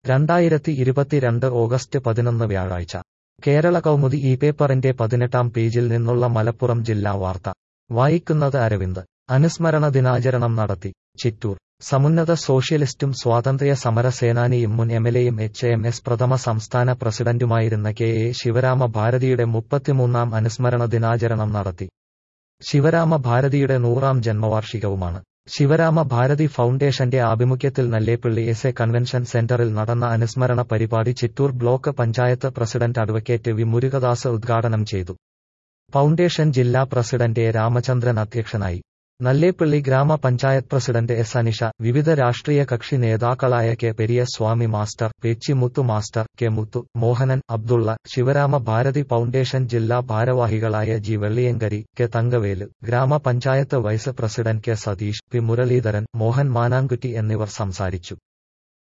രണ്ടായിരത്തി ഇരുപത്തിരണ്ട് ഓഗസ്റ്റ് പതിനൊന്ന് വ്യാഴാഴ്ച കേരള കൗമുദി ഈ പേപ്പറിന്റെ പതിനെട്ടാം പേജിൽ നിന്നുള്ള മലപ്പുറം ജില്ലാ വാർത്ത വായിക്കുന്നത് അരവിന്ദ് അനുസ്മരണ ദിനാചരണം നടത്തി ചിറ്റൂർ സമുന്നത സോഷ്യലിസ്റ്റും സ്വാതന്ത്ര്യ സമര സേനാനിയും മുൻ എംഎൽഎയും എച്ച് എം എസ് പ്രഥമ സംസ്ഥാന പ്രസിഡന്റുമായിരുന്ന കെ എ ശിവരാമ ഭാരതിയുടെ മുപ്പത്തിമൂന്നാം അനുസ്മരണ ദിനാചരണം നടത്തി ശിവരാമ ഭാരതിയുടെ നൂറാം ജന്മവാർഷികവുമാണ് ശിവരാമ ഭാരതി ഫൗണ്ടേഷന്റെ ആഭിമുഖ്യത്തിൽ നല്ലേപ്പള്ളി എസ് എ കൺവെൻഷൻ സെന്ററിൽ നടന്ന അനുസ്മരണ പരിപാടി Chittur block panchayat president advocate V Murugadas ഉദ്ഘാടനം ചെയ്തു ഫൗണ്ടേഷൻ ജില്ലാ പ്രസിഡന്റ് എ രാമചന്ദ്രൻ അധ്യക്ഷനായി നല്ലേപ്പള്ളി ഗ്രാമപഞ്ചായത്ത് പ്രസിഡന്റ് എസ് അനിഷ വിവിധ രാഷ്ട്രീയ കക്ഷി നേതാക്കളായ K Periya Swami master Pechimuthu master K Muthu Mohanan Abdulla Sivarama Bharathi foundation ജില്ലാ ഭാരവാഹികളായ ജി വെള്ളിയങ്കരി കെ തങ്കവേലു ഗ്രാമപഞ്ചായത്ത് vice president K Satheesh P Muraleedharan Mohan Manankutty എന്നിവർ സംസാരിച്ചു